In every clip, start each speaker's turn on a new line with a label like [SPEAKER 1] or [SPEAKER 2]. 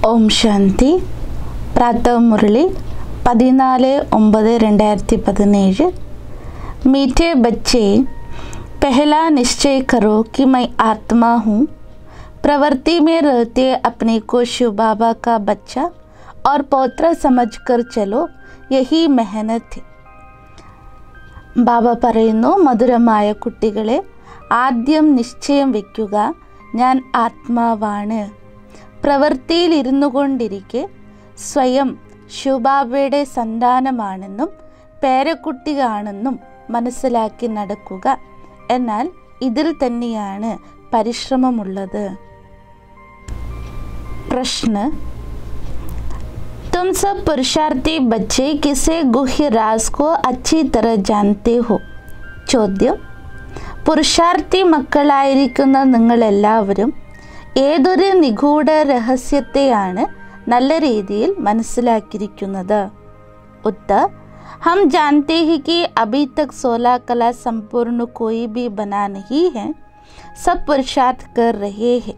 [SPEAKER 1] ഓം ശാന്തി പ്രാതः മുരളി പതിനാല് ഒമ്പത് രണ്ടായിരത്തി പതിനേഴ് मीठे बच्चे पहला निश्चय करो कि मैं आत्मा हूँ प्रवृत्ति में रहते अपने को शिव बाबा का बच्चा और पौत्र समझकर चलो यही मेहनत है ബാബ പറയുന്നു മധുരമായ കുട്ടികളെ ആദ്യം നിശ്ചയം വയ്ക്കുക ഞാൻ ആത്മാവാണ് പ്രവൃത്തിയിൽ ഇരുന്നു കൊണ്ടിരിക്കെ സ്വയം ശിവബാബയുടെ സന്താനമാണെന്നും പേരക്കുട്ടിയാണെന്നും മനസ്സിലാക്കി നടക്കുക എന്നാൽ ഇതിൽ തന്നെയാണ് പരിശ്രമമുള്ളത് പ്രശ്ന तुम सब पुरुषार्थी बच्चे किसे गुह्य राज को अच्छी तरह जानते हो ചോദ്യം പുരുഷാർത്ഥി മക്കളായിരിക്കുന്ന നിങ്ങളെല്ലാവരും ഏതൊരു നിഗൂഢ രഹസ്യത്തെയാണ് നല്ല രീതിയിൽ മനസ്സിലാക്കിയിരിക്കുന്നത് ഉത്തർ हम जानते हैं कि अभी तक सोलह कला संपूर्ण कोई भी बना नहीं है सब पुरुषार्थ कर रहे हैं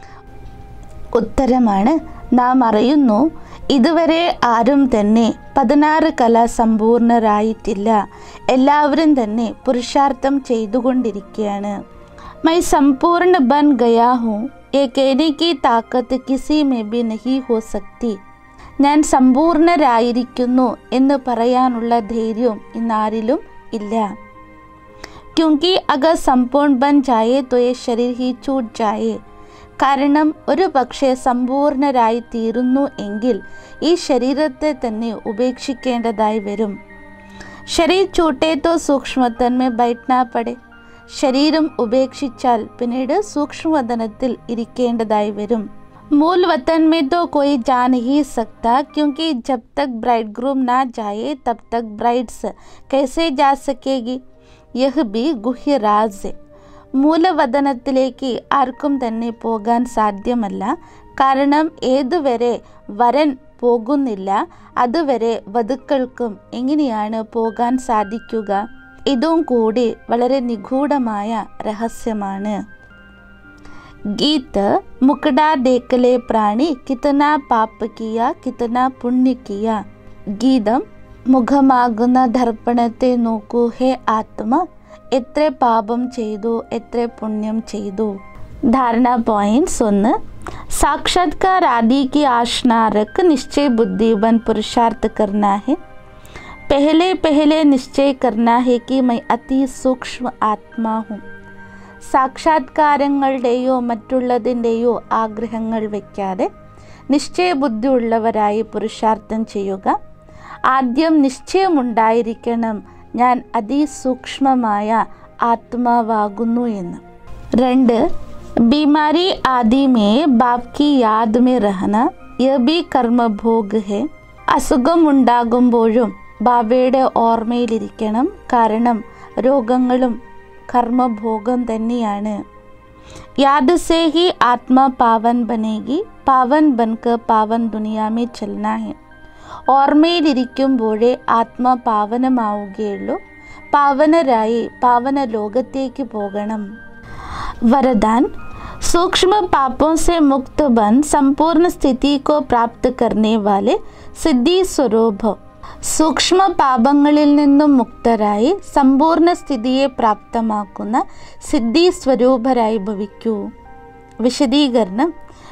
[SPEAKER 1] ഉത്തരമാണ് നാം അറിയുന്നു ഇതുവരെ ആരും തന്നെ പതിനാറ് കല സമ്പൂർണരായിട്ടില്ല എല്ലാവരും തന്നെ പുരുഷാർത്ഥം ചെയ്തുകൊണ്ടിരിക്കുകയാണ് मैं संपूर्ण बन गया हूँ ये कहने की ताकत किसी में भी नहीं हो सकती ഞാൻ സമ്പൂർണരായിരിക്കുന്നു എന്ന് പറയാനുള്ള ധൈര്യം ഇന്നാരിലും ഇല്ല ക്योंकि अगर संपूर्ण बन जाए तो ये शरीर ही छूट जाए കാരണം ഒരു പക്ഷേ സമ്പൂർണരായി തീരുന്നു എങ്കിൽ ഈ ശരീരത്തെ തന്നെ ഉപേക്ഷിക്കേണ്ടതായി വരും ശരീർ ചൂട്ടേ തോ സൂക്ഷ്മതന്മേ ബൈഠ്നാ പടേ ശരീരം ഉപേക്ഷിച്ചാൽ പിന്നീട് സൂക്ഷ്മവതനത്തിൽ ഇരിക്കേണ്ടതായി വരും मूल वतन में तो कोई जा नहीं सकता क्योंकि जब तक ब्राइड ग्रूम ना जाए तब तक ब्राइड्स कैसे जा सकेगी यह भी गुह्य राज है മൂലവതനത്തിലേക്ക് ആർക്കും തന്നെ പോകാൻ സാധ്യമല്ല കാരണം ഏതുവരെ വരൻ പോകുന്നില്ല അതുവരെ വധുക്കൾക്കും എങ്ങനെയാണ് പോകാൻ സാധിക്കുക ഇതും കൂടി വളരെ നിഗൂഢമായ രഹസ്യമാണ് गीत मुकड़ा देख ले प्राणी कितना പാപ കിയ കിതന പുണ്യ കിയ ഗീതം മുഖമാകുന്ന ദർപ്പണത്തെ നോക്കൂ ഹേ ആത്മ എത്ര പാപം ചെയ്തു എത്ര പുണ്യം ചെയ്തു ധാരണ പോയിന്റ്സ് ഒന്ന് साक्षात्कार आदि की आशना रख निश्चय बुद्धि बन पुरुषार्थ करना है पहले पहले निश्चय करना है कि मैं अति सूक्ष्म आत्मा हूँ സാക്ഷാത്കാരങ്ങളുടെയോ മറ്റുള്ളതിൻ്റെയോ ആഗ്രഹങ്ങൾ വയ്ക്കാതെ നിശ്ചയബുദ്ധിയുള്ളവരായി പുരുഷാർത്ഥം ചെയ്യുക ആദ്യം നിശ്ചയമുണ്ടായിരിക്കണം ഞാൻ അതിസൂക്ഷ്മമായ ആത്മാവാകുന്നു എന്ന് രണ്ട് बीमारी आदि में बाप की याद में रहना यह भी കർമ്മഭോഗ് ഹെ അസുഖമുണ്ടാകുമ്പോഴും ബാബയുടെ ഓർമ്മയിലിരിക്കണം കാരണം രോഗങ്ങളും കർമ്മഭോഗം തന്നെയാണ് യാദ് സേ ഹി ആത്മാ പാവൻ ബനേഗി പാവൻ ബൻക്ക് പാവൻ ദുനിയാമേ ചലന ഹെ ഓർമ്മയിലിരിക്കുമ്പോഴേ ആത്മാ പാവനമാവുകയുള്ളൂ പാവനരായി പാവന ലോകത്തേക്ക് പോകണം वरदान सूक्ष्म पापों से मुक्त बन संपूर्ण स्थिति को प्राप्त करने वाले सिद्धि स्वरूप സൂക്ഷ്മ പാപങ്ങളിൽ നിന്നും മുക്തരായി സമ്പൂർണ്ണ സ്ഥിതിയെ പ്രാപ്തമാക്കുന്ന സിദ്ധി സ്വരൂപരായി ഭവിക്കൂ വിശദീകരണം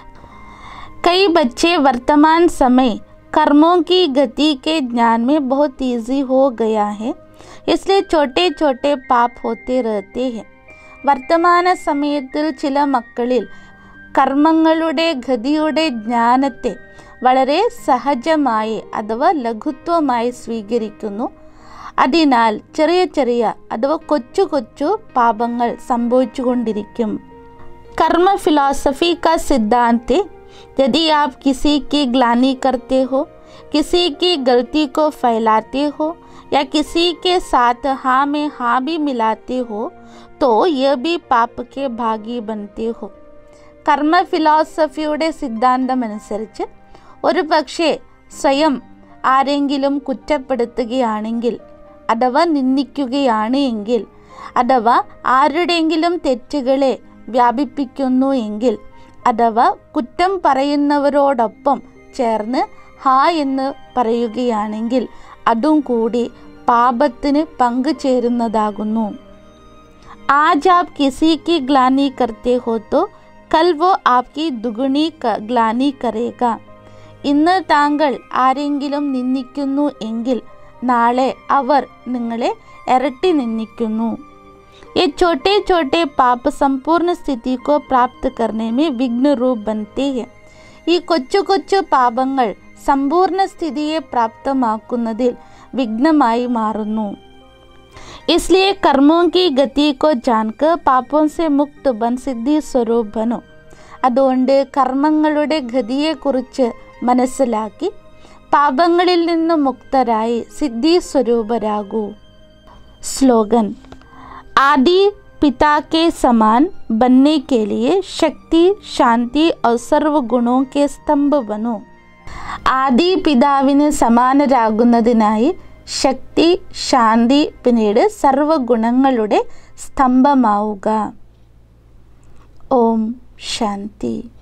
[SPEAKER 1] कई बच्चे वर्तमान समय कर्मों की गति के ज्ञान में बहुत ईजी हो गया है इसलिए छोटे छोटे पाप होते रहते हैं വർത്തമാന സമയത്തിൽ ചില മക്കളിൽ കർമ്മങ്ങളുടെ ഗതിയുടെ ജ്ഞാനത്തെ വളരെ സഹജമായി അഥവാ ലഘുത്വമായി സ്വീകരിക്കുന്നു അതിനാൽ ചെറിയ ചെറിയ അഥവാ കൊച്ചു കൊച്ചു പാപങ്ങൾ സംഭവിച്ചുകൊണ്ടിരിക്കും कर्म फिलॉसफी का सिद्धांत है यदि आप किसी की ग्लानी करते हो किसी की गलती को फैलाते हो या किसी के साथ हाँ में हाँ भी मिलाते हो तो यह भी पाप के भागी बनते हो കർമ്മ ഫിലോസഫിയുടെ സിദ്ധാന്തമനുസരിച്ച് ഒരു പക്ഷേ സ്വയം ആരെങ്കിലും കുറ്റപ്പെടുത്തുകയാണെങ്കിൽ അഥവാ നിന്ദിക്കുകയാണ് എങ്കിൽ അഥവാ ആരുടെയെങ്കിലും തെറ്റുകളെ വ്യാപിപ്പിക്കുന്നു എങ്കിൽ അഥവാ കുറ്റം പറയുന്നവരോടൊപ്പം ചേർന്ന് ഹാ എന്ന് പറയുകയാണെങ്കിൽ അതും കൂടി പാപത്തിന് പങ്കുചേരുന്നതാകുന്നു आज आप किसी की ग्लानी करते हो तो കൽ വോ ആപ്കി ദുഗുണി ഗ്ലാനി കരേക ഇന്ന് താങ്കൾ ആരെങ്കിലും നിന്ദിക്കുന്നു എങ്കിൽ നാളെ അവർ നിങ്ങളെ ഇരട്ടി നിന്ദിക്കുന്നു ये छोटे छोटे പാപ സമ്പൂർണ്ണ സ്ഥിതി കോ പ്രാപ്ത് करने में വിഘ്ന രൂപ് ബനത്തെ हैं ഈ കൊച്ചു കൊച്ചു പാപങ്ങൾ സമ്പൂർണ്ണ സ്ഥിതിയെ പ്രാപ്തമാക്കുന്നതിൽ വിഘ്നമായി മാറുന്നു इसलिए कर्मों की गति को जानकर പാപം से മുക്ത് ബൻ സിദ്ധി സ്വരൂപ് ബനോ അതുകൊണ്ട് കർമ്മങ്ങളുടെ ഗതിയെക്കുറിച്ച് മനസ്സിലാക്കി പാപങ്ങളിൽ നിന്ന് മുക്തരായി സിദ്ധി സ്വരൂപരാകൂ സ്ലോഗൻ आदि पिता के समान बनने के लिए शक्ति शांति और सर्व गुणों के स्तंभ बनो ആദി പിതാവിന് സമാനരാകുന്നതിനായി ശക്തി ശാന്തി പിന്നീട് സർവഗുണങ്ങളുടെ സ്തംഭമാവുക ഓം ശാന്തി